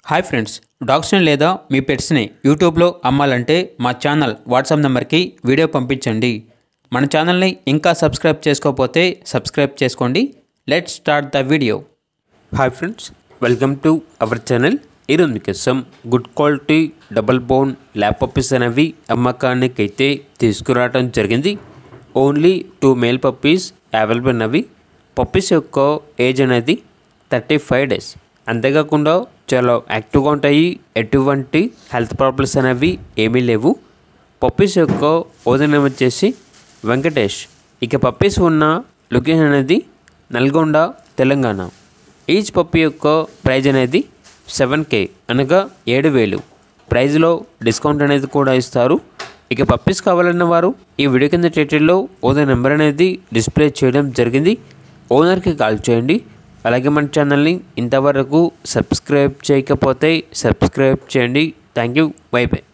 hi friends డాగ్స్ని లేదా మీ పెట్స్ని యూట్యూబ్లో అమ్మాలంటే మా ఛానల్ వాట్సాప్ నెంబర్కి వీడియో పంపించండి మన ఛానల్ని ఇంకా సబ్స్క్రైబ్ చేసుకోకపోతే సబ్స్క్రైబ్ చేసుకోండి let start the video hi friends welcome to our channel ఈరోజు మీకోసం good quality double bone lab puppies అనేవి అమ్మకానికి అయితే తీసుకురావడం జరిగింది only two male puppies available ఉన్నవి పప్పీస్ యొక్క ఏజ్ అనేది థర్టీ ఫైవ్ డేస్ అంతేకాకుండా చాలా యాక్టివ్గా ఉంటాయి ఎటువంటి హెల్త్ ప్రాబ్లమ్స్ అనేవి ఏమీ లేవు పప్పీస్ యొక్క ఓదనం వచ్చేసి వెంకటేష్ ఇక పప్పీస్ ఉన్న లొకేషన్ అనేది నల్గొండ తెలంగాణ ఈచ్ పప్పీ యొక్క ప్రైజ్ అనేది సెవెన్ కే అనగా ఏడు వేలు ప్రైజ్లో డిస్కౌంట్ అనేది కూడా ఇస్తారు ఇక పప్పీస్ కావాలన్న వారు ఈ వీడియో కింద టైటిల్లో ఓనర్ నెంబర్ అనేది డిస్ప్లే చేయడం జరిగింది ఓనర్కి కాల్ చేయండి అలాగే మన ఛానల్ని ఇంతవరకు సబ్స్క్రైబ్ చేయకపోతే సబ్స్క్రైబ్ చేయండి థ్యాంక్ యూ బై బై